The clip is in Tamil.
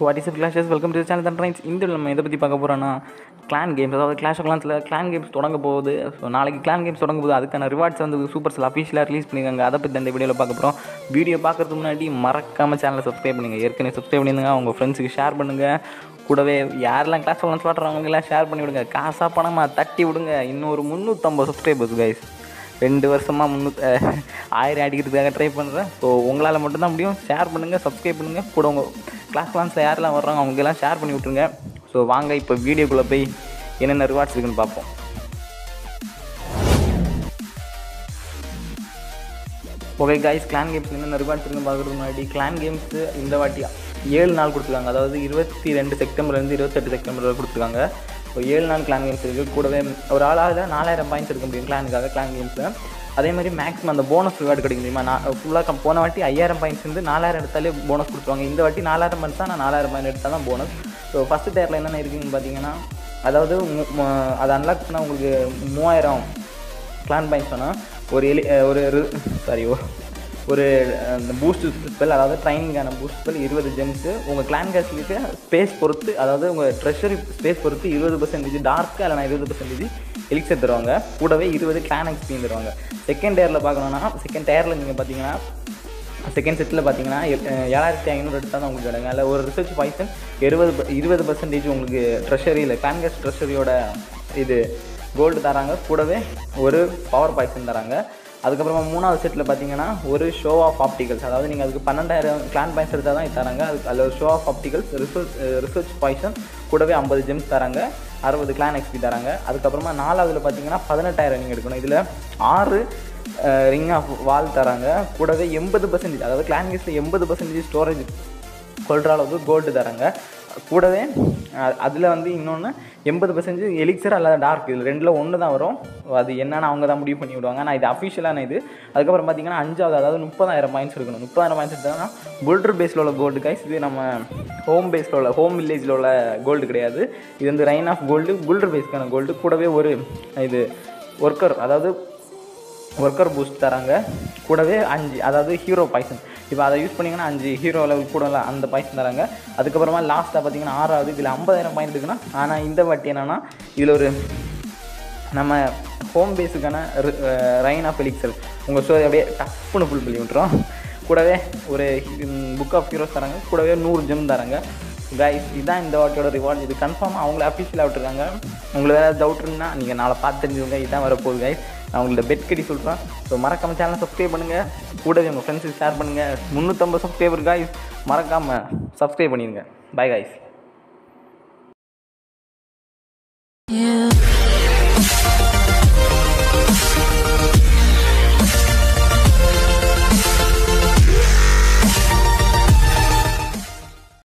what is clashers welcome to channel தன் இந்த நம்ம எதை பற்றி பார்க்க போகிறோன்னா கிளான் கேம்ஸ் அதாவது கிளாஷ் ஆஃப் கிளான்ஸில் கிளான் கேம்ஸ் தொடங்க போகுது ஸோ நாளைக்கு கிளான் கேம்ஸ் தொடங்க போகுது அதுக்கான ரிவார்ட்ஸ் வந்து சூப்பர் செல் அஃபீஷியலாக ரிலீஸ் பண்ணியிருக்காங்க அதை பற்றி அந்த வீடியோவில் பார்க்க போகிறோம் வீடியோ பார்க்கறதுக்கு முன்னாடி மறக்காமல் சேனலை சப்ஸ்கிரைப் பண்ணுங்கள் ஏற்கனவே சப்ஸ்கிரைப் பண்ணிடுங்க உங்கள் ஃப்ரெண்ட்ஸுக்கு ஷேர் பண்ணுங்கள் கூடவே யாரெல்லாம் கிளாஸ் ஆஃப் கிளான்ஸ் விளாட்றவங்களாம் ஷேர் பண்ணி விடுங்க காசாக பணமாக தட்டி விடுங்க இன்னும் ஒரு முந்நூற்றம்பது சப்ஸ்கிரைபர்ஸ் கைஸ் ரெண்டு வருஷமாக முந்நூற்றி ஆயிரம் அடிக்கிறதுக்காக ட்ரை பண்ணுறேன் ஸோ உங்களால் மட்டும்தான் முடியும் ஷேர் பண்ணுங்கள் சப்ஸ்கிரைப் பண்ணுங்கள் கூட உங்கள் கிளாஸ் கிளாஸில் யாரெல்லாம் வர்றாங்க அவங்கெல்லாம் ஷேர் பண்ணி விட்ருங்க ஸோ வாங்க இப்போ வீடியோக்குள்ளே போய் என்னென்ன ரிவார்ட்ஸ் இருக்குன்னு பார்ப்போம் ஓகே கைஸ் கிளான் கேம்ஸ் என்னென்ன ரிவார்ட்ஸ் இருக்குன்னு பார்க்குறதுக்கு முன்னாடி கிளான் கேம்ஸு இந்த வாட்டி ஏழு நாள் கொடுத்துருக்காங்க அதாவது இருபத்தி ரெண்டு செப்டம்பர்லேருந்து இருபத்தெட்டு செப்டம்பர் வரை கொடுத்துருக்காங்க ஸோ ஏழு நாள் கிளான் கேம்ஸ் இருக்குது கூடவே ஒரு ஆளாக நாலாயிரம் பாயிண்ட்ஸ் எடுக்க முடியும் கிளானுக்காக கிளான் கேம்ஸில் அதே மாதிரி மேக்ஸிமம் அந்த போனஸ் ரிவார்டு கிடைக்கும் தெரியுமா நான் ஃபுல்லாக போன வாட்டி ஐயாயிரம் பாயிண்ட்ஸ் இருந்து நாலாயிரம் எடுத்தாலே போனஸ் கொடுத்துருவாங்க இந்த வாட்டி நாலாயிரம் பாயிண்ட்ஸ் தான் நான் நாலாயிரம் பாயிண்ட் எடுத்தால் தான் போனஸ் ஸோ ஃபஸ்ட்டு டேரில் என்னென்ன இருக்குதுன்னு பார்த்தீங்கன்னா அதாவது மு- மு- அதை அன்லாக் பண்ணால் உங்களுக்கு மூவாயிரம் கிளான் பாயிண்ட்ஸ் சொன்னால் ஒரு எலி அஹ் ஒரு சாரி ஒரு அந்த பூஸ்ட் ஸ்பெல் அதாவது ட்ரைனிங்கான பூஸ்ட் ஸ்பெல் இருபது ஜெம்ஸு உங்கள் கிளான் கேஸ்லுக்கு ஸ்பேஸ் பொறுத்து அதாவது உங்கள் ட்ரெஷரி ஸ்பேஸ் பொறுத்து இருபது பர்சன்டேஜ் டார்க்கு இல்லைனா இருபது பர்சன்டேஜ் எலிக்சர் தருவாங்க கூடவே இருபது கிளான் எக்ஸ்பீரியன் தருவாங்க செகண்ட் டேரில் பார்க்கணுன்னா செகண்ட் டேரில் நீங்கள் பார்த்தீங்கன்னா செகண்ட் செட்டில் பார்த்தீங்கன்னா எ- அஹ் ஏழாயிரத்தி ஐநூறு எடுத்தால் தான் உங்களுக்கு கிடைக்கும் அதில் ஒரு ரிசர்ச் பாய்சன் இருபது ப- இருபது பர்சன்டேஜ் உங்களுக்கு ட்ரெஷரியில் கிளான்கேஸ் ட்ரெஷரியோட இது கோல்டு தராங்க கூடவே ஒரு பவர் பாய்சன் தராங்க அதுக்கப்புறமா மூணாவது செட்டில் பார்த்தீங்கன்னா ஒரு ஷோ ஆஃப் ஆப்டிகல்ஸ் அதாவது நீங்கள் அதுக்கு பன்னெண்டாயிரம் கிளான் பாயிண்ட்ஸ் எடுத்தால் தான் இது தராங்க அதுக்கு அதில் ஒரு show of obstacles research research potion கூடவே ஐம்பது ஜெம்ஸ் தராங்க அறுபது கிளான் எக்ஸ்பி தராங்க அதுக்கப்புறமா நாலாவதுல பார்த்தீங்கன்னா பதினெட்டாயிரம் நீங்கள் எடுக்கணும் இதில் ஆறு ரிங் ஆஃப் வால் தராங்க கூடவே எண்பது பர்சன்டேஜ் அதாவது கிளான் கேஸில் எண்பது பர்சன்டேஜ் ஸ்டோரேஜ் கொள்கிற அளவுக்கு கோல்டு தராங்க கூடவே அதில் வந்து இன்னொன்று எண்பது பர்சன்டேஜ் எலிக்சர் அல்லது டார்க் இதில் ரெண்டில் ஒன்று தான் வரும் அது என்னன்னு அவங்க தான் முடிவு பண்ணி விடுவாங்க ஆனால் இது அஃபிஷியலான இது அதுக்கப்புறம் பார்த்தீங்கன்னா அஞ்சாவது அதாவது முப்பதாயிரம் பாயிண்ட்ஸ் எடுக்கணும் முப்பதாயிரம் பாயிண்ட்ஸ் எடுத்தாங்கன்னா புல்டர் பேஸில் உள்ள கோல்டு கைஸ் இது நம்ம ஹோம் பேஸில் உள்ள ஹோம் வில்லேஜில் உள்ள கோல்டு கிடையாது இது வந்து ரைன் ஆஃப் கோல்டு புல்டர் பேஸ்க்கான கோல்டு கூடவே ஒரு இது ஒர்க்கர் அதாவது ஒர்க்கர் பூஸ்ட் தராங்க கூடவே அஞ்சு அதாவது ஹீரோ பாய்சன் இப்போ அதை யூஸ் பண்ணிங்கன்னா அஞ்சு ஹீரோ லெவல் கூட அந்த பாய்சன் தராங்க அதுக்கப்புறமா லாஸ்ட்டாக பார்த்தீங்கன்னா ஆறாவது இதில் ஐம்பதாயிரம் பாயிண்ட் இருக்குன்னா ஆனால் இந்த வாட்டி என்னென்னா இதில் ஒரு நம்ம ஹோம் பேஸுக்கான ரைன் ஆஃப் எலிக்சல் உங்கள் ஸ்டோரி அப்படியே டப்புன்னு ஃபுல் பண்ணி விட்டுரும் கூடவே ஒரு புக் ஆஃப் ஹீரோஸ் தராங்க கூடவே நூறு ஜெம் தராங்க கைஸ் இதுதான் இந்த வாட்டியோட ரிவார்ட் இது கன்ஃபார்ம் அவங்கள அஃபிஷியலாக விட்டுருக்காங்க உங்களுக்கு ஏதாவது டவுட் இருந்தால் நீங்கள் நாளை பார்த்து தெரிஞ்சுக்கோங்க இதுதான் வரப்போகுது கைஸ் நான் உங்கள்ட்ட பெட் கட்டி சொல்கிறேன் ஸோ மறக்காம சேனலை சப்ஸ்கிரைப் பண்ணுங்கள் கூடவே உங்கள் ஃப்ரெண்ட்ஸுக்கு ஷேர் பண்ணுங்கள் முந்நூற்றம்பது சப்ஸ்கிரைபர் கைஸ் மறக்காமல் சப்ஸ்கிரைப் பண்ணிடுங்க பை கைஸ்